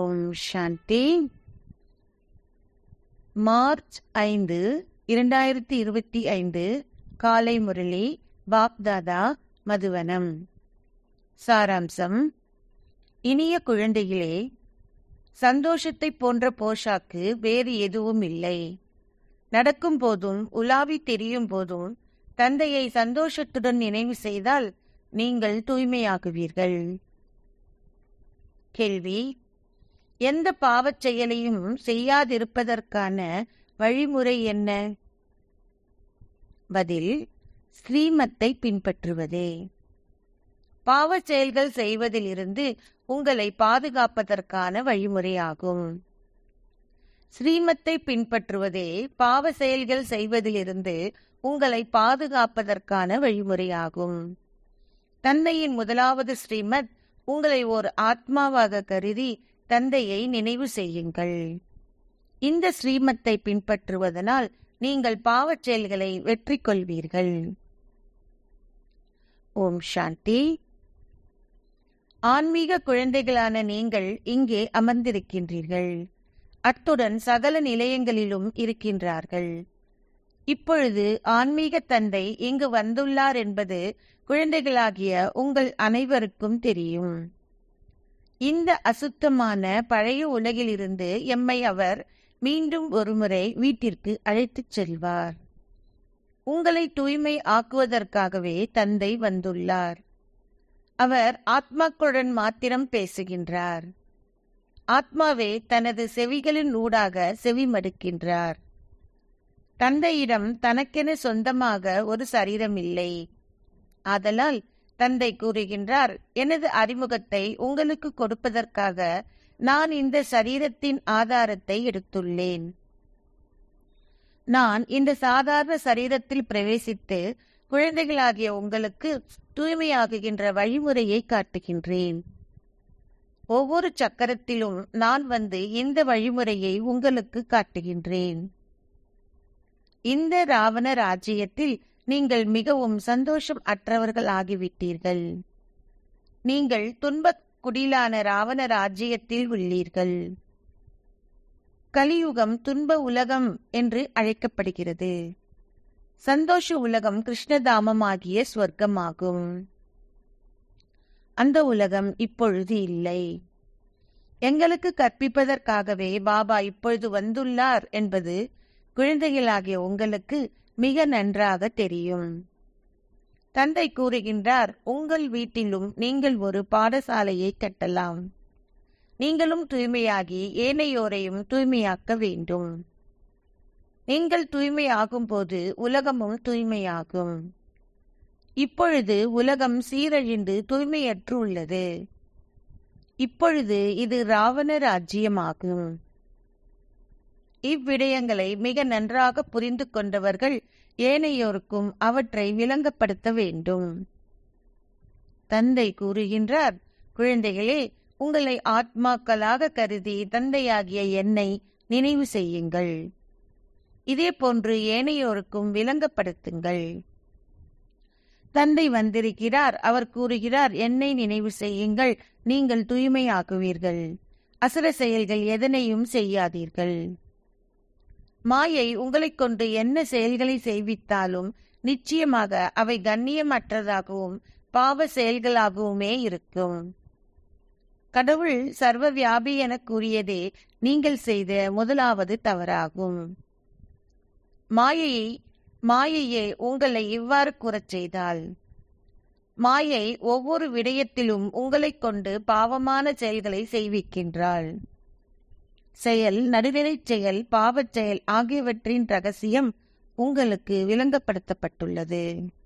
ஓம் சாந்தி March ஐந்து இரண்டாயிரத்தி இருபத்தி ஐந்து காலை முரளி பாப்தாதா மதுவனம் சாராம்சம் இனிய குழந்தைகளே சந்தோஷத்தை போன்ற போஷாக்கு வேறு எதுவும் இல்லை நடக்கும் போதும் உலாவி தெரியும் போதும் தந்தையை சந்தோஷத்துடன் நினைவு செய்தால் நீங்கள் தூய்மையாகுவீர்கள் கேள்வி எந்த பாவச் செயலையும் செய்யாதிருப்பதற்கான வழிமுறை என்ன பதில் ஸ்ரீமத்தை பின்பற்றுவதே பாவச் செயல்கள் செய்வதிலிருந்து உங்களை பாதுகாப்பதற்கான வழிமுறையாகும் ஸ்ரீமத்தை பின்பற்றுவதே பாவ செயல்கள் செய்வதிலிருந்து உங்களை பாதுகாப்பதற்கான வழிமுறையாகும் தந்தையின் முதலாவது ஸ்ரீமத் உங்களை ஓர் ஆத்மாவாக கருதி தந்தையை நினைவு செய்யுங்கள் இந்த ஸ்ரீமத்தை பின்பற்றுவதனால் நீங்கள் பாவச் செயல்களை வெற்றி கொள்வீர்கள் ஓம் சாந்தி ஆன்மீக குழந்தைகளான நீங்கள் இங்கே அமர்ந்திருக்கின்றீர்கள் அத்துடன் சகல நிலையங்களிலும் இருக்கின்றார்கள் இப்பொழுது ஆன்மீக தந்தை இங்கு வந்துள்ளார் என்பது குழந்தைகளாகிய உங்கள் அனைவருக்கும் தெரியும் இந்த அசுத்தமான பழைய உலகிலிருந்து எம்மை அவர் மீண்டும் ஒருமுறை வீட்டிற்கு அழைத்துச் செல்வார் உங்களை தூய்மை ஆக்குவதற்காகவே தந்தை வந்துள்ளார் அவர் ஆத்மாக்களுடன் மாத்திரம் பேசுகின்றார் ஆத்மாவே தனது செவிகளின் ஊடாக செவி மடுக்கின்றார் தந்தையிடம் தனக்கென சொந்தமாக ஒரு சரீரம் இல்லை ஆதலால் தந்தை கூறுகின்றார் எனது அறிமுகத்தை உங்களுக்கு கொடுப்பதற்காக நான் இந்த சரீரத்தின் ஆதாரத்தை எடுத்துள்ளேன் நான் இந்த சாதாரண சரீரத்தில் பிரவேசித்து குழந்தைகளாகிய உங்களுக்கு தூய்மையாகுகின்ற வழிமுறையை காட்டுகின்றேன் ஒவ்வொரு சக்கரத்திலும் நான் வந்து இந்த வழிமுறையை உங்களுக்கு காட்டுகின்றேன் இந்த ராவண ராஜ்யத்தில் நீங்கள் மிகவும் சந்தோஷம் அற்றவர்கள் ஆகிவிட்டீர்கள் நீங்கள் துன்பக் குடிலான ராவண ராஜ்யத்தில் உள்ளீர்கள் கலியுகம் துன்ப உலகம் என்று அழைக்கப்படுகிறது சந்தோஷ உலகம் கிருஷ்ணதாமமாகிய ஸ்வர்க்கமாகும் அந்த உலகம் இப்பொழுது இல்லை எங்களுக்கு கற்பிப்பதற்காகவே பாபா இப்பொழுது வந்துள்ளார் என்பது குழந்தைகளாகிய உங்களுக்கு மிக நன்றாக தெரியும் தந்தை கூறுகின்றார் உங்கள் வீட்டிலும் நீங்கள் ஒரு பாடசாலையை கட்டலாம் நீங்களும் தூய்மையாகி ஏனையோரையும் தூய்மையாக்க வேண்டும் நீங்கள் தூய்மையாகும் போது உலகமும் தூய்மையாகும் இப்பொழுது உலகம் சீரழிந்து தூய்மையற்று உள்ளது இப்பொழுது இது ராவண ராஜ்யமாகும் இவ்விடயங்களை மிக நன்றாக புரிந்து கொண்டவர்கள் ஏனையோருக்கும் அவற்றை விளங்கப்படுத்த வேண்டும் தந்தை கூறுகின்றார் குழந்தைகளே உங்களை ஆத்மாக்களாக கருதி தந்தையாகிய என்னை நினைவு செய்யுங்கள் இதே போன்று ஏனையோருக்கும் விளங்கப்படுத்துங்கள் தந்தை வந்திருக்கிறார் அவர் கூறுகிறார் என்னை நினைவு செய்யுங்கள் நீங்கள் தூய்மையாக்குவீர்கள் அசுர செயல்கள் எதனையும் செய்யாதீர்கள் மாயை உங்களைக் கொண்டு என்ன செயல்களை செய்வித்தாலும் நிச்சயமாக அவை கண்ணியமற்றதாகவும் பாவ செயல்களாகவுமே இருக்கும் கடவுள் சர்வ வியாபி என கூறியதே நீங்கள் செய்த முதலாவது தவறாகும் மாயையை மாயையே உங்களை இவ்வாறு கூறச் செய்தால் மாயை ஒவ்வொரு விடயத்திலும் உங்களைக் கொண்டு பாவமான செயல்களை செய்விக்கின்றாள் செயல் நடுநிலைச் செயல் பாவச் செயல் ஆகியவற்றின் ரகசியம் உங்களுக்கு விளங்கப்படுத்தப்பட்டுள்ளது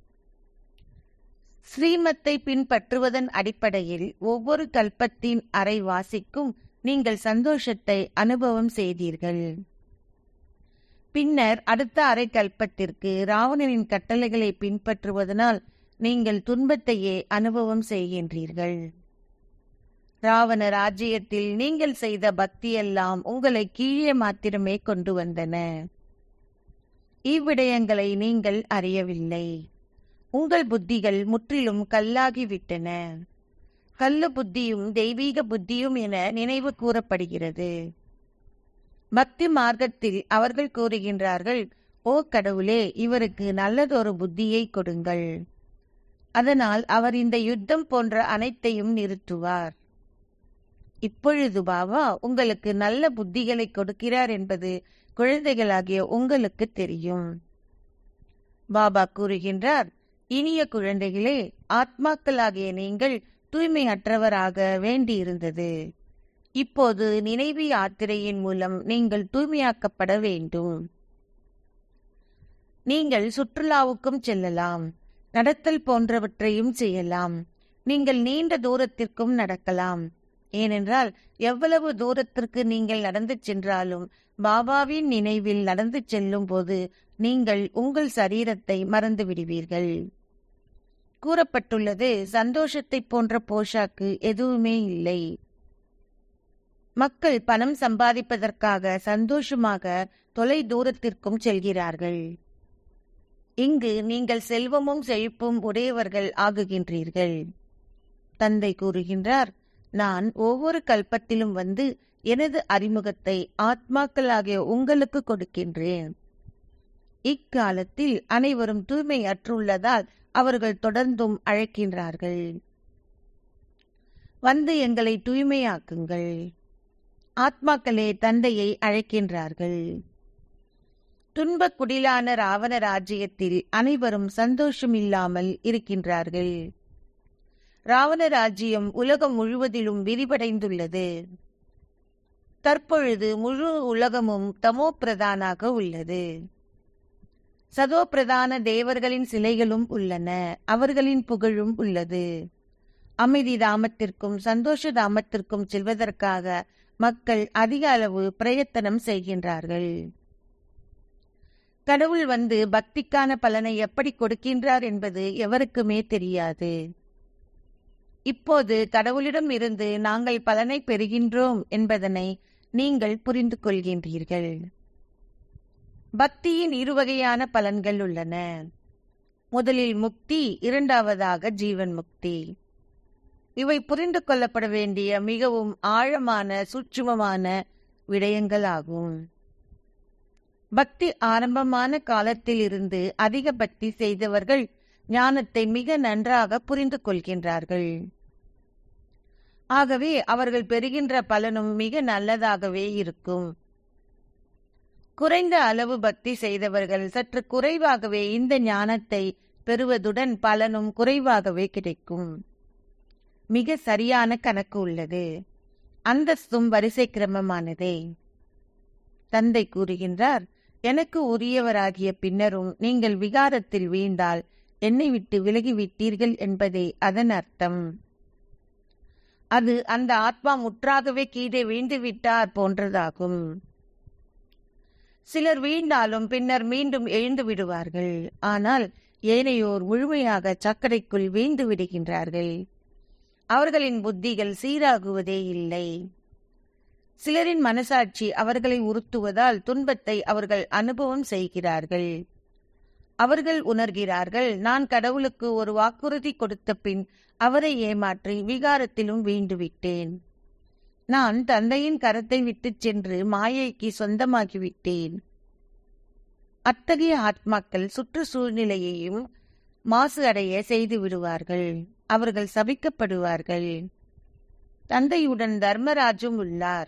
ஸ்ரீமத்தை பின்பற்றுவதன் அடிப்படையில் ஒவ்வொரு கல்பத்தின் அரைவாசிக்கும் நீங்கள் சந்தோஷத்தை அனுபவம் செய்தீர்கள் பின்னர் அடுத்த அரை கல்பத்திற்கு ராவணனின் கட்டளைகளை பின்பற்றுவதனால் நீங்கள் துன்பத்தையே அனுபவம் செய்கின்றீர்கள் ராவண ராஜ்யத்தில் நீங்கள் செய்த பக்தியெல்லாம் உங்களை கீழே மாத்திரமே கொண்டு வந்தன இவ்விடயங்களை நீங்கள் அறியவில்லை உங்கள் புத்திகள் முற்றிலும் கல்லாகிவிட்டன கல்லு புத்தியும் தெய்வீக புத்தியும் என நினைவு கூறப்படுகிறது பக்தி மார்க்கத்தில் அவர்கள் கூறுகின்றார்கள் ஓ கடவுளே இவருக்கு நல்லதொரு புத்தியை கொடுங்கள் அதனால் அவர் இந்த யுத்தம் போன்ற அனைத்தையும் நிறுத்துவார் இப்பொழுது பாபா உங்களுக்கு நல்ல புத்திகளை கொடுக்கிறார் என்பது குழந்தைகளாகிய உங்களுக்கு தெரியும் பாபா கூறுகின்றார் இனிய குழந்தைகளே ஆத்மாக்களாகிய நீங்கள் தூய்மையற்றவராக வேண்டியிருந்தது இப்போது நினைவு யாத்திரையின் மூலம் நீங்கள் தூய்மையாக்கப்பட வேண்டும் நீங்கள் சுற்றுலாவுக்கும் செல்லலாம் நடத்தல் போன்றவற்றையும் செய்யலாம் நீங்கள் நீண்ட தூரத்திற்கும் நடக்கலாம் ஏனென்றால் எவ்வளவு தூரத்திற்கு நீங்கள் நடந்து சென்றாலும் பாபாவின் நினைவில் நடந்து செல்லும் போது நீங்கள் உங்கள் சரீரத்தை மறந்து விடுவீர்கள் கூறப்பட்டுள்ளது சந்தோஷத்தை போன்ற போஷாக்கு எதுவுமே இல்லை மக்கள் பணம் சம்பாதிப்பதற்காக சந்தோஷமாக தொலை தூரத்திற்கும் செல்கிறார்கள் இங்கு நீங்கள் செல்வமும் செழிப்பும் உடையவர்கள் ஆகுகின்றீர்கள் தந்தை கூறுகின்றார் நான் ஒவ்வொரு கல்பத்திலும் வந்து எனது அறிமுகத்தை ஆத்மாக்களாகிய உங்களுக்கு கொடுக்கின்றேன் இக்காலத்தில் அனைவரும் தூய்மை அற்றுள்ளதால் அவர்கள் தொடர்ந்தும் அழைக்கின்றார்கள் வந்து எங்களை தூய்மையாக்குங்கள் ஆத்மாக்களே தந்தையை அழைக்கின்றார்கள் துன்பக் குடிலான ராவண ராஜ்யத்தில் அனைவரும் சந்தோஷம் இல்லாமல் இருக்கின்றார்கள் ராவண ராஜ்யம் உலகம் முழுவதிலும் விரிவடைந்துள்ளது தற்பொழுது முழு உலகமும் தமோ பிரதானாக உள்ளது சதோ பிரதான தேவர்களின் சிலைகளும் உள்ளன அவர்களின் புகழும் உள்ளது அமைதி தாமத்திற்கும் சந்தோஷ தாமத்திற்கும் செல்வதற்காக மக்கள் அதிக அளவு பிரயத்தனம் செய்கின்றார்கள் கடவுள் வந்து பக்திக்கான பலனை எப்படி கொடுக்கின்றார் என்பது எவருக்குமே தெரியாது இப்போது கடவுளிடம் இருந்து நாங்கள் பலனை பெறுகின்றோம் என்பதனை நீங்கள் புரிந்து கொள்கின்றீர்கள் பக்தியின் இருவகையான பலன்கள் உள்ளன முதலில் முக்தி இரண்டாவதாக ஜீவன் முக்தி இவை புரிந்து கொள்ளப்பட வேண்டிய மிகவும் ஆழமான சூட்சுமமான விடயங்களாகும் பக்தி ஆரம்பமான காலத்தில் இருந்து அதிக பக்தி செய்தவர்கள் ஞானத்தை மிக நன்றாக புரிந்து கொள்கின்றார்கள் ஆகவே அவர்கள் பெறுகின்ற பலனும் மிக நல்லதாகவே இருக்கும் குறைந்த அளவு பக்தி செய்தவர்கள் சற்று குறைவாகவே இந்த ஞானத்தை பெறுவதுடன் பலனும் குறைவாகவே கிடைக்கும் மிக சரியான கணக்கு உள்ளது அந்தஸ்தும் வரிசை கிரமமானதே தந்தை கூறுகின்றார் எனக்கு உரியவராகிய பின்னரும் நீங்கள் விகாரத்தில் வீழ்ந்தால் என்னை விட்டு விலகிவிட்டீர்கள் என்பதே அதன் அர்த்தம் அது அந்த ஆத்மா முற்றாகவே கீழே வீழ்ந்து விட்டார் போன்றதாகும் சிலர் வீழ்ந்தாலும் பின்னர் மீண்டும் எழுந்து விடுவார்கள் ஆனால் ஏனையோர் முழுமையாக சக்கரைக்குள் வீழ்ந்து விடுகின்றார்கள் அவர்களின் புத்திகள் சீராகுவதே இல்லை சிலரின் மனசாட்சி அவர்களை உறுத்துவதால் துன்பத்தை அவர்கள் அனுபவம் செய்கிறார்கள் அவர்கள் உணர்கிறார்கள் நான் கடவுளுக்கு ஒரு வாக்குறுதி கொடுத்த பின் அவரை ஏமாற்றி விகாரத்திலும் வீண்டு விட்டேன் நான் தந்தையின் கரத்தை விட்டுச் சென்று மாயைக்கு சொந்தமாகிவிட்டேன் அத்தகைய ஆத்மாக்கள் சுற்றுச்சூழ்நிலையையும் மாசு அடைய செய்து விடுவார்கள் அவர்கள் சபிக்கப்படுவார்கள் தந்தையுடன் தர்மராஜும் உள்ளார்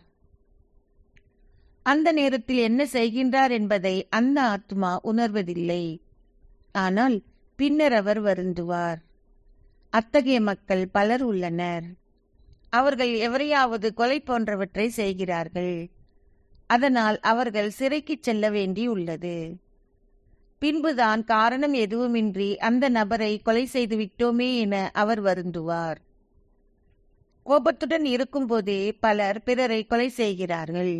அந்த நேரத்தில் என்ன செய்கின்றார் என்பதை அந்த ஆத்மா உணர்வதில்லை ஆனால் பின்னர் அவர் வருந்துவார் அத்தகைய மக்கள் பலர் உள்ளனர் அவர்கள் எவரையாவது கொலை போன்றவற்றை செய்கிறார்கள் அதனால் அவர்கள் சிறைக்கு செல்ல வேண்டியுள்ளது பின்புதான் காரணம் எதுவுமின்றி அந்த நபரை கொலை செய்து விட்டோமே என அவர் வருந்துவார் கோபத்துடன் இருக்கும்போதே பலர் பிறரை கொலை செய்கிறார்கள்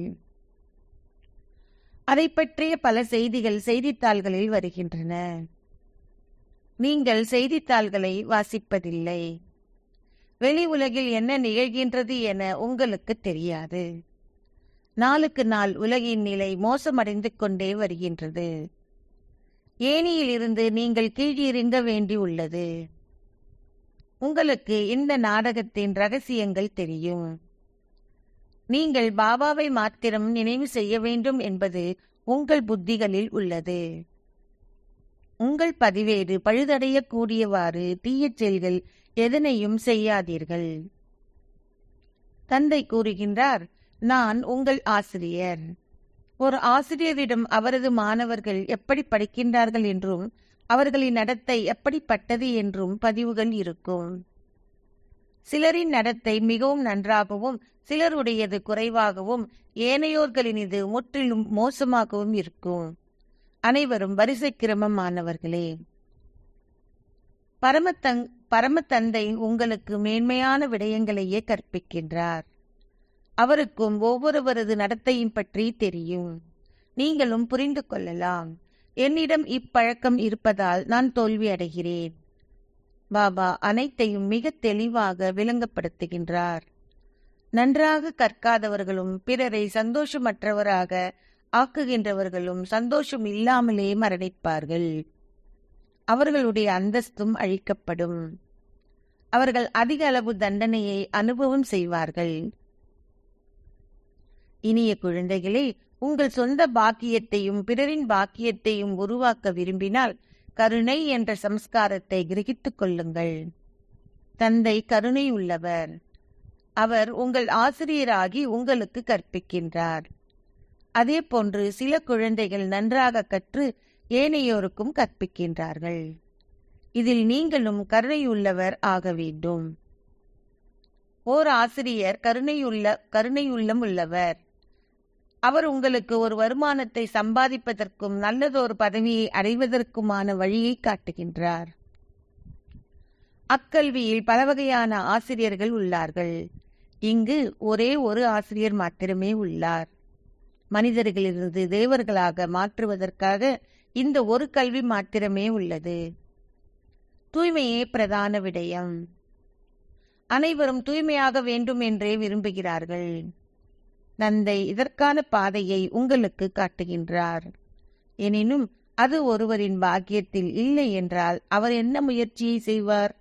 அதை பற்றிய பல செய்திகள் செய்தித்தாள்களில் வருகின்றன நீங்கள் செய்தித்தாள்களை வாசிப்பதில்லை வெளி உலகில் என்ன நிகழ்கின்றது என உங்களுக்கு தெரியாது நாளுக்கு நாள் உலகின் நிலை மோசமடைந்து கொண்டே வருகின்றது ஏனியில் இருந்து நீங்கள் கீழிறங்க வேண்டி உள்ளது உங்களுக்கு இந்த நாடகத்தின் ரகசியங்கள் தெரியும் நீங்கள் பாபாவை மாத்திரம் நினைவு செய்ய வேண்டும் என்பது உங்கள் புத்திகளில் உள்ளது உங்கள் பதிவேடு பழுதடையக்கூடியவாறு தீய செயல்கள் எதனையும் செய்யாதீர்கள் தந்தை கூறுகின்றார் நான் உங்கள் ஆசிரியர் ஒரு ஆசிரியரிடம் அவரது மாணவர்கள் எப்படி படிக்கின்றார்கள் என்றும் அவர்களின் நடத்தை எப்படிப்பட்டது என்றும் பதிவுகள் இருக்கும் சிலரின் நடத்தை மிகவும் நன்றாகவும் சிலருடையது குறைவாகவும் ஏனையோர்களினது முற்றிலும் மோசமாகவும் இருக்கும் அனைவரும் வரிசை கிரமமானவர்களே பரமத்தங் பரமத்தந்தை உங்களுக்கு மேன்மையான விடயங்களையே கற்பிக்கின்றார் அவருக்கும் ஒவ்வொருவரது நடத்தையும் பற்றி தெரியும் நீங்களும் புரிந்து கொள்ளலாம் என்னிடம் இப்பழக்கம் இருப்பதால் நான் தோல்வி அடைகிறேன் பாபா அனைத்தையும் மிக தெளிவாக விளங்கப்படுத்துகின்றார் நன்றாக கற்காதவர்களும் பிறரை சந்தோஷமற்றவராக ஆக்குகின்றவர்களும் சந்தோஷம் இல்லாமலே மரணிப்பார்கள் அவர்களுடைய அந்தஸ்தும் அழிக்கப்படும் அவர்கள் அதிக அளவு தண்டனையை அனுபவம் செய்வார்கள் இனிய குழந்தைகளே உங்கள் சொந்த பாக்கியத்தையும் பிறரின் பாக்கியத்தையும் உருவாக்க விரும்பினால் கருணை என்ற சம்ஸ்காரத்தை கிரகித்துக் கொள்ளுங்கள் தந்தை கருணை உள்ளவர் அவர் உங்கள் ஆசிரியராகி உங்களுக்கு கற்பிக்கின்றார் அதே போன்று சில குழந்தைகள் நன்றாக கற்று ஏனையோருக்கும் கற்பிக்கின்றார்கள் இதில் நீங்களும் கருணையுள்ளவர் ஆக வேண்டும் ஓர் ஆசிரியர் கருணையுள்ள கருணையுள்ளம் உள்ளவர் அவர் உங்களுக்கு ஒரு வருமானத்தை சம்பாதிப்பதற்கும் நல்லதொரு பதவியை அடைவதற்குமான வழியை காட்டுகின்றார் அக்கல்வியில் பல வகையான ஆசிரியர்கள் உள்ளார்கள் இங்கு ஒரே ஒரு ஆசிரியர் மாத்திரமே உள்ளார் மனிதர்களிலிருந்து தேவர்களாக மாற்றுவதற்காக இந்த ஒரு கல்வி மாத்திரமே உள்ளது தூய்மையே பிரதான விடயம் அனைவரும் தூய்மையாக வேண்டும் என்றே விரும்புகிறார்கள் தந்தை இதற்கான பாதையை உங்களுக்கு காட்டுகின்றார் எனினும் அது ஒருவரின் பாக்கியத்தில் இல்லை என்றால் அவர் என்ன முயற்சியை செய்வார்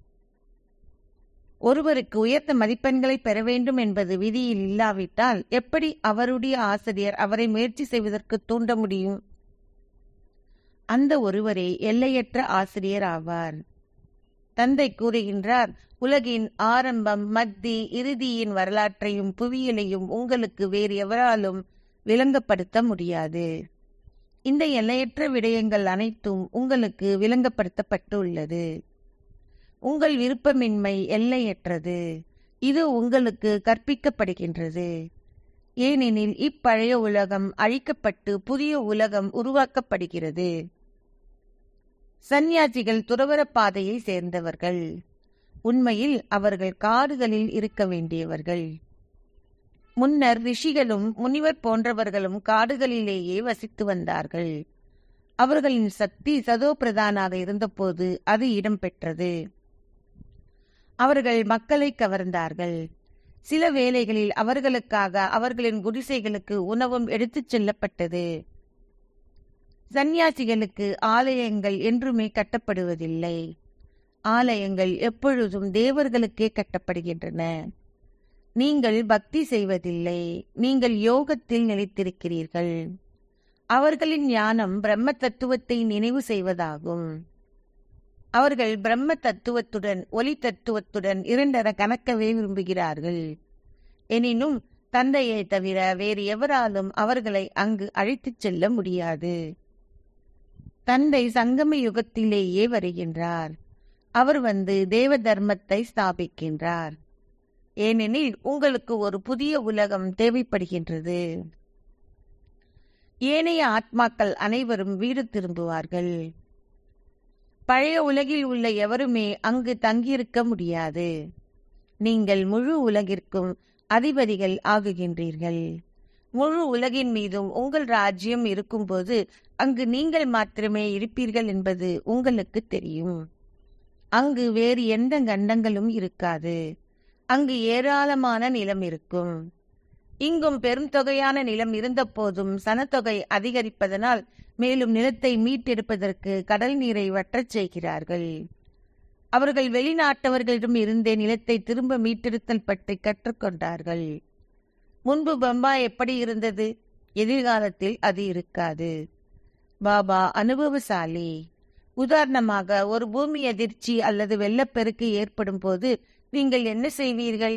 ஒருவருக்கு உயர்ந்த மதிப்பெண்களை பெற வேண்டும் என்பது விதியில் இல்லாவிட்டால் எப்படி அவருடைய ஆசிரியர் அவரை முயற்சி செய்வதற்கு தூண்ட முடியும் அந்த ஒருவரே எல்லையற்ற ஆசிரியர் ஆவார் தந்தை கூறுகின்றார் உலகின் ஆரம்பம் மத்தி இறுதியின் வரலாற்றையும் புவியியலையும் உங்களுக்கு வேறு எவராலும் விளங்கப்படுத்த முடியாது இந்த எல்லையற்ற விடயங்கள் அனைத்தும் உங்களுக்கு விளங்கப்படுத்தப்பட்டு உள்ளது உங்கள் விருப்பமின்மை எல்லையற்றது இது உங்களுக்கு கற்பிக்கப்படுகின்றது ஏனெனில் இப்பழைய உலகம் அழிக்கப்பட்டு புதிய உலகம் உருவாக்கப்படுகிறது சந்நியாசிகள் துறவர பாதையை சேர்ந்தவர்கள் உண்மையில் அவர்கள் காடுகளில் இருக்க வேண்டியவர்கள் முன்னர் ரிஷிகளும் முனிவர் போன்றவர்களும் காடுகளிலேயே வசித்து வந்தார்கள் அவர்களின் சக்தி சதோ பிரதானாக இருந்தபோது அது இடம்பெற்றது அவர்கள் மக்களை கவர்ந்தார்கள் சில வேளைகளில் அவர்களுக்காக அவர்களின் குடிசைகளுக்கு உணவும் எடுத்துச் செல்லப்பட்டது சந்நியாசிகளுக்கு ஆலயங்கள் என்றுமே கட்டப்படுவதில்லை ஆலயங்கள் எப்பொழுதும் தேவர்களுக்கே கட்டப்படுகின்றன நீங்கள் பக்தி செய்வதில்லை நீங்கள் யோகத்தில் நிலைத்திருக்கிறீர்கள் அவர்களின் ஞானம் பிரம்ம தத்துவத்தை நினைவு செய்வதாகும் அவர்கள் பிரம்ம தத்துவத்துடன் ஒலி தத்துவத்துடன் இரண்டர கணக்கவே விரும்புகிறார்கள் எனினும் தந்தையை தவிர வேறு எவராலும் அவர்களை அங்கு அழைத்துச் செல்ல முடியாது தந்தை சங்கம யுகத்திலேயே வருகின்றார் அவர் வந்து தேவ தர்மத்தை ஸ்தாபிக்கின்றார் ஏனெனில் உங்களுக்கு ஒரு புதிய உலகம் தேவைப்படுகின்றது ஏனைய ஆத்மாக்கள் அனைவரும் வீடு திரும்புவார்கள் பழைய உலகில் உள்ள எவருமே அங்கு தங்கியிருக்க முடியாது நீங்கள் முழு உலகிற்கும் அதிபதிகள் ஆகுகின்றீர்கள் முழு உலகின் மீதும் உங்கள் ராஜ்யம் இருக்கும்போது அங்கு நீங்கள் மாத்திரமே இருப்பீர்கள் என்பது உங்களுக்கு தெரியும் அங்கு வேறு எந்த கண்டங்களும் இருக்காது அங்கு ஏராளமான நிலம் இருக்கும் இங்கும் பெரும் தொகையான நிலம் இருந்தபோதும் சனத்தொகை அதிகரிப்பதனால் மேலும் நிலத்தை மீட்டெடுப்பதற்கு கடல் நீரை வற்றச் செய்கிறார்கள் அவர்கள் வெளிநாட்டவர்களிடம் இருந்தே நிலத்தை திரும்ப மீட்டெடுத்தல் பற்றி கற்றுக்கொண்டார்கள் முன்பு பம்பா எப்படி இருந்தது எதிர்காலத்தில் அது இருக்காது பாபா அனுபவசாலி உதாரணமாக ஒரு பூமி அதிர்ச்சி அல்லது வெள்ளப்பெருக்கு ஏற்படும் போது நீங்கள் என்ன செய்வீர்கள்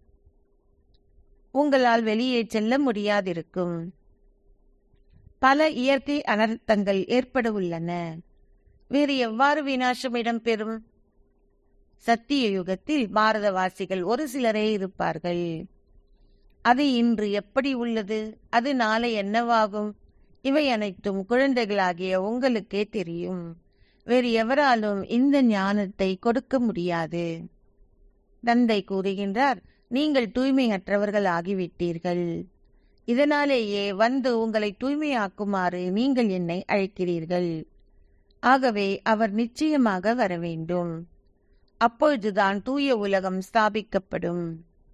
உங்களால் வெளியே செல்ல முடியாதிருக்கும் பல இயற்கை அனர்த்தங்கள் ஏற்பட உள்ளன வேறு எவ்வாறு வினாசம் இடம்பெறும் சத்திய யுகத்தில் பாரதவாசிகள் ஒரு சிலரே இருப்பார்கள் அது இன்று எப்படி உள்ளது அது நாளை என்னவாகும் இவை அனைத்தும் குழந்தைகளாகிய உங்களுக்கே தெரியும் வேறு எவராலும் இந்த ஞானத்தை கொடுக்க முடியாது தந்தை கூறுகின்றார் நீங்கள் தூய்மையற்றவர்கள் ஆகிவிட்டீர்கள் இதனாலேயே வந்து உங்களை தூய்மையாக்குமாறு நீங்கள் என்னை அழைக்கிறீர்கள் ஆகவே அவர் நிச்சயமாக வர வேண்டும் அப்பொழுதுதான் தூய உலகம் ஸ்தாபிக்கப்படும்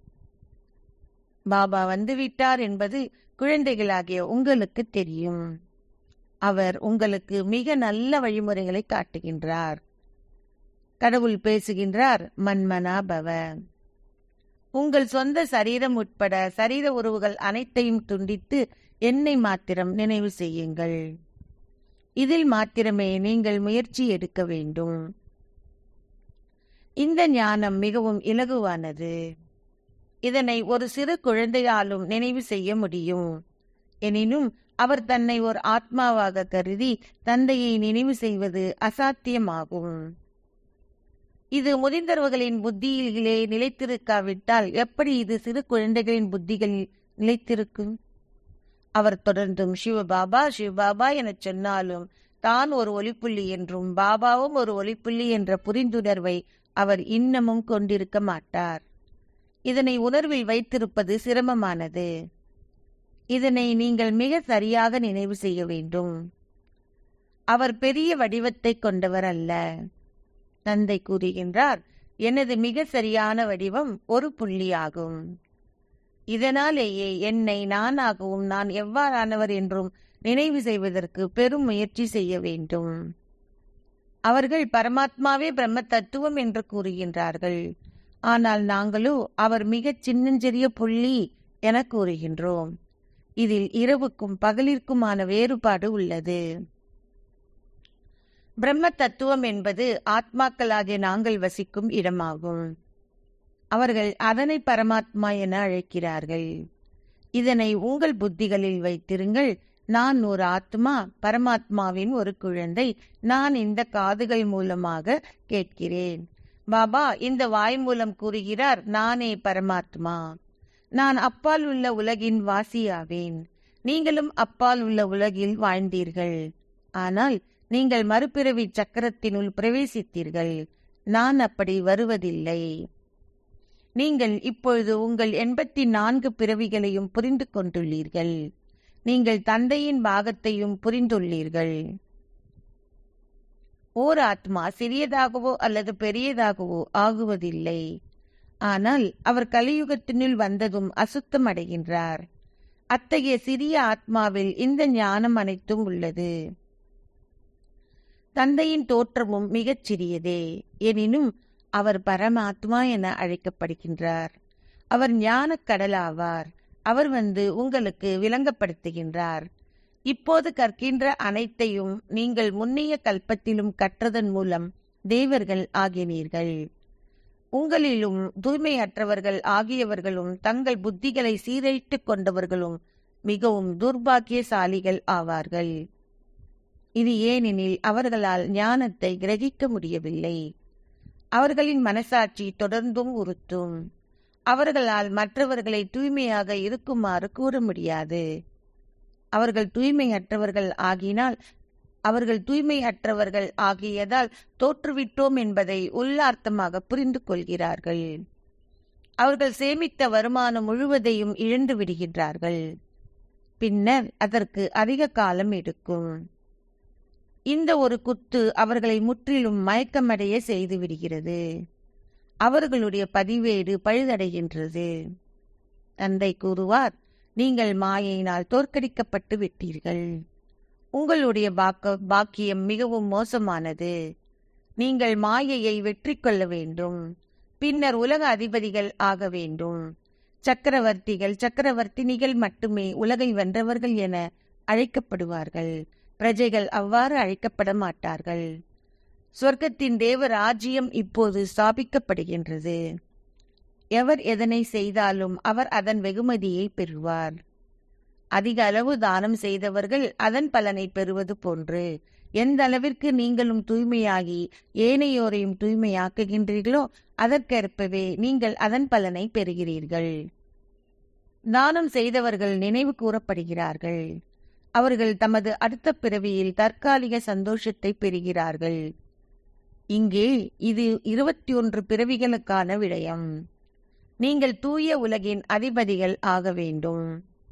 பாபா வந்துவிட்டார் என்பது குழந்தைகளாகிய உங்களுக்கு தெரியும் அவர் உங்களுக்கு மிக நல்ல வழிமுறைகளை காட்டுகின்றார் கடவுள் பேசுகின்றார் மன்மனா பவ உங்கள் சொந்த சரீரம் உட்பட சரீர உறவுகள் அனைத்தையும் துண்டித்து என்னை மாத்திரம் நினைவு செய்யுங்கள் இதில் மாத்திரமே நீங்கள் முயற்சி எடுக்க வேண்டும் இந்த ஞானம் மிகவும் இலகுவானது இதனை ஒரு சிறு குழந்தையாலும் நினைவு செய்ய முடியும் எனினும் அவர் தன்னை ஒரு ஆத்மாவாக கருதி தந்தையை நினைவு செய்வது அசாத்தியமாகும் இது முதிர்ந்தவர்களின் புத்தியிலே நிலைத்திருக்காவிட்டால் எப்படி இது சிறு குழந்தைகளின் புத்திகளில் நிலைத்திருக்கும் அவர் தொடர்ந்தும் சிவபாபா சிவபாபா எனச் சொன்னாலும் தான் ஒரு ஒளிப்புள்ளி என்றும் பாபாவும் ஒரு ஒளிப்புள்ளி என்ற புரிந்துணர்வை அவர் இன்னமும் கொண்டிருக்க மாட்டார் இதனை உணர்வில் வைத்திருப்பது சிரமமானது இதனை நீங்கள் மிக சரியாக நினைவு செய்ய வேண்டும் அவர் பெரிய வடிவத்தை கொண்டவர் அல்ல தந்தை கூறுகின்றார் எனது மிக சரியான வடிவம் ஒரு புள்ளியாகும் இதனாலேயே என்னை நானாகவும் நான் எவ்வாறானவர் என்றும் நினைவு செய்வதற்கு பெரும் முயற்சி செய்ய வேண்டும் அவர்கள் பரமாத்மாவே பிரம்ம தத்துவம் என்று கூறுகின்றார்கள் ஆனால் நாங்களோ அவர் மிகச் சின்னஞ்சிறிய புள்ளி என கூறுகின்றோம் இதில் இரவுக்கும் பகலிற்குமான வேறுபாடு உள்ளது பிரம்ம தத்துவம் என்பது ஆத்மாக்களாகிய நாங்கள் வசிக்கும் இடமாகும் அவர்கள் அதனை பரமாத்மா என அழைக்கிறார்கள் இதனை உங்கள் புத்திகளில் வைத்திருங்கள் நான் ஒரு ஆத்மா பரமாத்மாவின் ஒரு குழந்தை நான் இந்த காதுகள் மூலமாக கேட்கிறேன் பாபா இந்த வாய் மூலம் கூறுகிறார் நானே பரமாத்மா நான் அப்பால் உள்ள உலகின் வாசியாவேன் நீங்களும் அப்பால் உள்ள உலகில் வாழ்ந்தீர்கள் ஆனால் நீங்கள் மறுபிறவி சக்கரத்தினுள் பிரவேசித்தீர்கள் நான் அப்படி வருவதில்லை நீங்கள் இப்பொழுது உங்கள் எண்பத்தி நான்கு பிறவிகளையும் புரிந்து கொண்டுள்ளீர்கள் நீங்கள் தந்தையின் பாகத்தையும் புரிந்துள்ளீர்கள் ஓர் ஆத்மா சிறியதாகவோ அல்லது பெரியதாகவோ ஆகுவதில்லை ஆனால் அவர் கலியுகத்தினுள் வந்ததும் அசுத்தம் அடைகின்றார் அத்தகைய சிறிய ஆத்மாவில் இந்த ஞானம் அனைத்தும் உள்ளது தந்தையின் தோற்றமும் மிகச் சிறியதே எனினும் அவர் பரமாத்மா என அழைக்கப்படுகின்றார் அவர் ஞானக் கடலாவார் அவர் வந்து உங்களுக்கு விளங்கப்படுத்துகின்றார் இப்போது கற்கின்ற அனைத்தையும் நீங்கள் முன்னைய கல்பத்திலும் கற்றதன் மூலம் தேவர்கள் ஆகினீர்கள் உங்களிலும் தூய்மையற்றவர்கள் ஆகியவர்களும் தங்கள் புத்திகளை சீரழித்துக் கொண்டவர்களும் மிகவும் துர்பாக்கியசாலிகள் ஆவார்கள் இது ஏனெனில் அவர்களால் ஞானத்தை கிரகிக்க முடியவில்லை அவர்களின் மனசாட்சி தொடர்ந்தும் உறுத்தும் அவர்களால் மற்றவர்களை தூய்மையாக இருக்குமாறு கூற முடியாது அவர்கள் தூய்மையற்றவர்கள் ஆகினால் அவர்கள் தூய்மையற்றவர்கள் ஆகியதால் தோற்றுவிட்டோம் என்பதை உள்ளார்த்தமாக புரிந்து கொள்கிறார்கள் அவர்கள் சேமித்த வருமானம் முழுவதையும் இழந்து விடுகின்றார்கள் பின்னர் அதற்கு அதிக காலம் எடுக்கும் இந்த ஒரு குத்து அவர்களை முற்றிலும் மயக்கமடைய செய்து விடுகிறது அவர்களுடைய பதிவேடு பழுதடைகின்றது தந்தை கூறுவார் நீங்கள் மாயையினால் தோற்கடிக்கப்பட்டு விட்டீர்கள் உங்களுடைய பாக்க பாக்கியம் மிகவும் மோசமானது நீங்கள் மாயையை வெற்றி கொள்ள வேண்டும் பின்னர் உலக அதிபதிகள் ஆக வேண்டும் சக்கரவர்த்திகள் சக்கரவர்த்தினிகள் மட்டுமே உலகை வென்றவர்கள் என அழைக்கப்படுவார்கள் பிரஜைகள் அவ்வாறு அழைக்கப்பட மாட்டார்கள் சொர்க்கத்தின் தேவ ராஜ்யம் இப்போது ஸ்தாபிக்கப்படுகின்றது எவர் எதனை செய்தாலும் அவர் அதன் வெகுமதியை பெறுவார் அதிக அளவு தானம் செய்தவர்கள் அதன் பலனை பெறுவது போன்று எந்த அளவிற்கு நீங்களும் தூய்மையாகி ஏனையோரையும் தூய்மையாக்குகின்றீர்களோ அதற்கேற்பவே நீங்கள் அதன் பலனை பெறுகிறீர்கள் தானம் செய்தவர்கள் நினைவு கூறப்படுகிறார்கள் அவர்கள் தமது அடுத்த பிறவியில் தற்காலிக சந்தோஷத்தை பெறுகிறார்கள் இங்கே இது இருபத்தி ஒன்று பிறவிகளுக்கான விடயம் நீங்கள் தூய உலகின் அதிபதிகள் ஆக வேண்டும்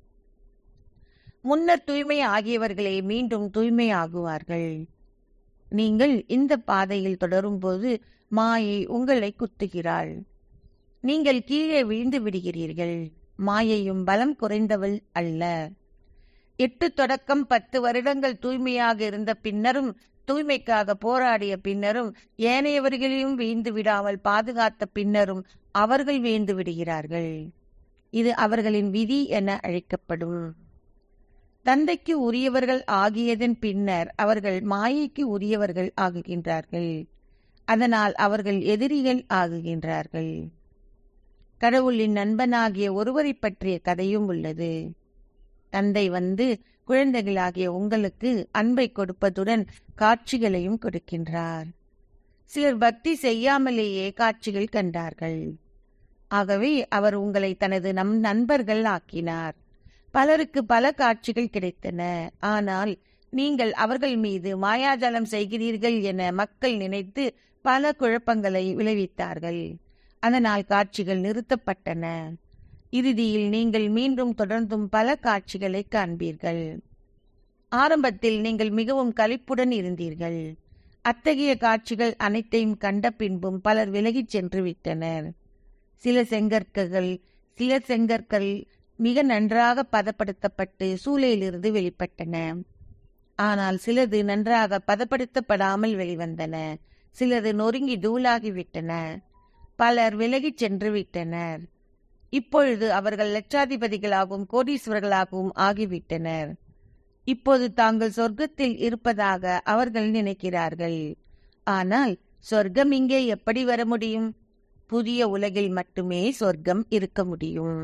முன்னர் தூய்மை ஆகியவர்களே மீண்டும் தூய்மை ஆகுவார்கள் நீங்கள் இந்த பாதையில் தொடரும்போது மாயை உங்களை குத்துகிறாள் நீங்கள் கீழே விழுந்து விடுகிறீர்கள் மாயையும் பலம் குறைந்தவள் அல்ல எட்டு தொடக்கம் பத்து வருடங்கள் தூய்மையாக இருந்த பின்னரும் தூய்மைக்காக போராடிய பின்னரும் ஏனையவர்களையும் வீழ்ந்து விடாமல் பாதுகாத்த பின்னரும் அவர்கள் வீழ்ந்து விடுகிறார்கள் இது அவர்களின் விதி என அழைக்கப்படும் தந்தைக்கு உரியவர்கள் ஆகியதன் பின்னர் அவர்கள் மாயைக்கு உரியவர்கள் ஆகுகின்றார்கள் அதனால் அவர்கள் எதிரிகள் ஆகுகின்றார்கள் கடவுளின் நண்பனாகிய ஒருவரை பற்றிய கதையும் உள்ளது தந்தை வந்து குழந்தைகளாகிய உங்களுக்கு அன்பை கொடுப்பதுடன் காட்சிகளையும் கொடுக்கின்றார் சிலர் பக்தி செய்யாமலேயே காட்சிகள் கண்டார்கள் ஆகவே அவர் உங்களை தனது நம் நண்பர்கள் ஆக்கினார் பலருக்கு பல காட்சிகள் கிடைத்தன ஆனால் நீங்கள் அவர்கள் மீது மாயாஜலம் செய்கிறீர்கள் என மக்கள் நினைத்து பல குழப்பங்களை விளைவித்தார்கள் அதனால் காட்சிகள் நிறுத்தப்பட்டன இறுதியில் நீங்கள் மீண்டும் தொடர்ந்தும் பல காட்சிகளை காண்பீர்கள் ஆரம்பத்தில் நீங்கள் மிகவும் களிப்புடன் இருந்தீர்கள் அத்தகைய காட்சிகள் அனைத்தையும் கண்ட பின்பும் பலர் விலகிச் சென்று விட்டனர் சில செங்கற்கள் சில செங்கற்கள் மிக நன்றாக பதப்படுத்தப்பட்டு சூளையிலிருந்து வெளிப்பட்டன ஆனால் சிலது நன்றாக பதப்படுத்தப்படாமல் வெளிவந்தன சிலது நொறுங்கி தூளாகிவிட்டன பலர் விலகிச் சென்று விட்டனர் இப்பொழுது அவர்கள் லட்சாதிபதிகளாகவும் கோடீஸ்வரர்களாகவும் ஆகிவிட்டனர் இப்போது தாங்கள் சொர்க்கத்தில் இருப்பதாக அவர்கள் நினைக்கிறார்கள் ஆனால் சொர்க்கம் இங்கே எப்படி வர முடியும் புதிய உலகில் மட்டுமே சொர்க்கம் இருக்க முடியும்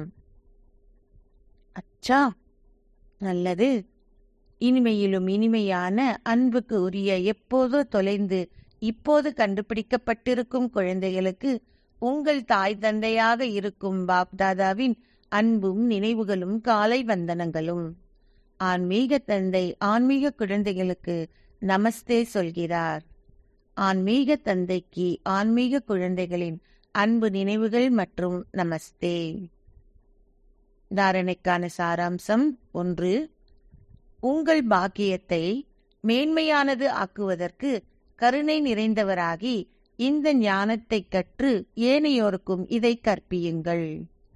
அச்சா நல்லது இனிமையிலும் இனிமையான அன்புக்கு உரிய எப்போதோ தொலைந்து இப்போது கண்டுபிடிக்கப்பட்டிருக்கும் குழந்தைகளுக்கு உங்கள் தாய் தந்தையாக இருக்கும் பாப்தாதாவின் அன்பும் நினைவுகளும் காலை வந்தனங்களும் ஆன்மீக தந்தை ஆன்மீக குழந்தைகளுக்கு நமஸ்தே சொல்கிறார் ஆன்மீக தந்தைக்கு ஆன்மீக குழந்தைகளின் அன்பு நினைவுகள் மற்றும் நமஸ்தே தாரணைக்கான சாராம்சம் ஒன்று உங்கள் பாக்கியத்தை மேன்மையானது ஆக்குவதற்கு கருணை நிறைந்தவராகி இந்த ஞானத்தை கற்று ஏனையோருக்கும் இதை கற்பியுங்கள்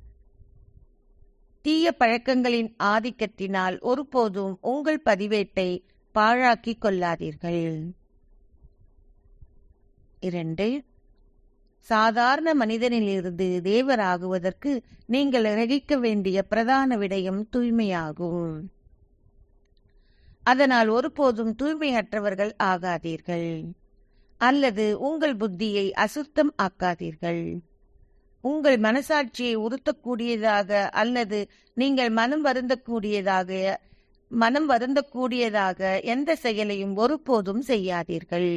தீய பழக்கங்களின் ஆதிக்கத்தினால் ஒருபோதும் உங்கள் பதிவேட்டை பாழாக்கிக் கொள்ளாதீர்கள் இரண்டு சாதாரண மனிதனிலிருந்து தேவராகுவதற்கு நீங்கள் கிரகிக்க வேண்டிய பிரதான விடயம் தூய்மையாகும் அதனால் ஒருபோதும் தூய்மையற்றவர்கள் ஆகாதீர்கள் அல்லது உங்கள் புத்தியை அசுத்தம் ஆக்காதீர்கள் உங்கள் மனசாட்சியை உறுத்தக்கூடியதாக அல்லது நீங்கள் மனம் வருந்தக்கூடியதாக மனம் வருந்தக்கூடியதாக எந்த செயலையும் ஒருபோதும் செய்யாதீர்கள்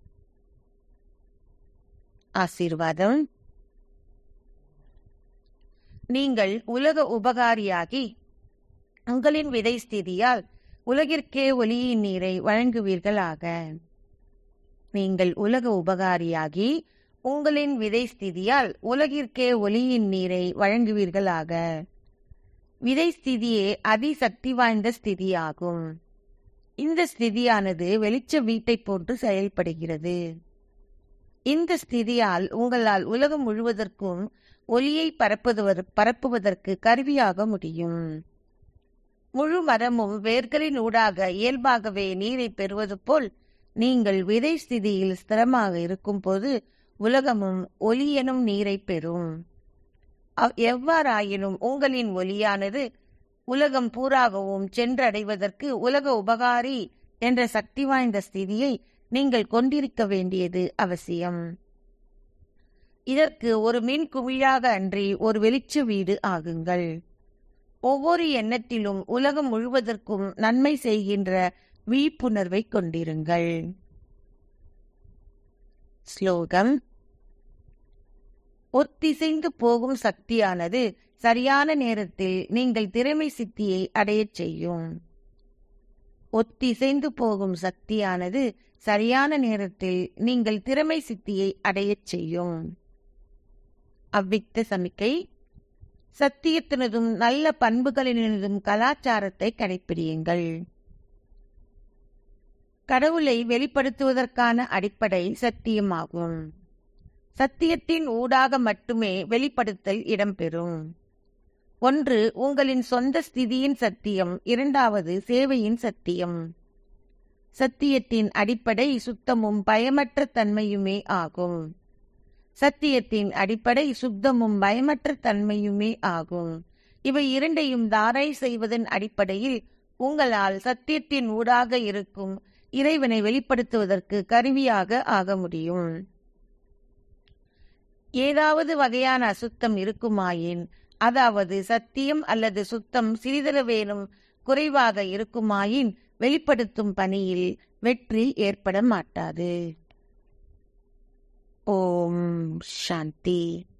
ஆசீர்வாதம் நீங்கள் உலக உபகாரியாகி உங்களின் விதை ஸ்திதியால் உலகிற்கே ஒளியின் நீரை வழங்குவீர்களாக நீங்கள் உலக உபகாரியாகி உங்களின் விதை ஸ்திதியால் உலகிற்கே ஒளியின் நீரை வழங்குவீர்களாக விதை ஸ்திதியே அதிசக்தி வாய்ந்த ஸ்திதியாகும் இந்த ஸ்திதியானது வெளிச்ச வீட்டை போன்று செயல்படுகிறது இந்த ஸ்திதியால் உங்களால் உலகம் முழுவதற்கும் ஒளியை பரப்புவதற் பரப்புவதற்கு கருவியாக முடியும் முழு மரமும் வேர்களின் ஊடாக இயல்பாகவே நீரை பெறுவது போல் நீங்கள் விதை ஸ்திதியில் ஸ்திரமாக இருக்கும்போது உலகமும் ஒளி எனும் நீரை பெறும் அவ்- எவ்வாறாயினும் உங்களின் ஒளியானது உலகம் பூராகவும் சென்றடைவதற்கு உலக உபகாரி என்ற சக்தி வாய்ந்த ஸ்திதியை நீங்கள் கொண்டிருக்க வேண்டியது அவசியம் இதற்கு ஒரு மின் குமிழாக அன்றி ஒரு வெளிச்ச வீடு ஆகுங்கள் ஒவ்வொரு எண்ணத்திலும் உலகம் முழுவதற்கும் நன்மை செய்கின்ற விழிப்புணர்வை கொண்டிருங்கள் ஸ்லோகம் ஒத்திசைந்து போகும் சக்தியானது சரியான நேரத்தில் நீங்கள் திறமை சித்தியை அடையச் செய்யும் ஒத்திசைந்து போகும் சக்தியானது சரியான நேரத்தில் நீங்கள் திறமை சித்தியை அடையச் செய்யும் அவ்விக்த சமிக்கை சத்தியத்தினதும் நல்ல பண்புகளினதும் கலாச்சாரத்தை கடைப்பிடியுங்கள் கடவுளை வெளிப்படுத்துவதற்கான அடிப்படை சத்தியமாகும் சத்தியத்தின் ஊடாக மட்டுமே வெளிப்படுத்தல் இடம்பெறும் ஒன்று உங்களின் சொந்த ஸ்திதியின் சத்தியம் இரண்டாவது சேவையின் சத்தியம் சத்தியத்தின் அடிப்படை சுத்தமும் பயமற்ற தன்மையுமே ஆகும் சத்தியத்தின் அடிப்படை சுத்தமும் பயமற்ற தன்மையுமே ஆகும் இவை இரண்டையும் தாரை செய்வதன் அடிப்படையில் உங்களால் சத்தியத்தின் ஊடாக இருக்கும் இறைவனை வெளிப்படுத்துவதற்கு கருவியாக ஆக முடியும் ஏதாவது வகையான அசுத்தம் இருக்குமாயின் அதாவது சத்தியம் அல்லது சுத்தம் சிறிதளவேனும் குறைவாக இருக்குமாயின் வெளிப்படுத்தும் பணியில் வெற்றி ஏற்பட மாட்டாது ஓம் சாந்தி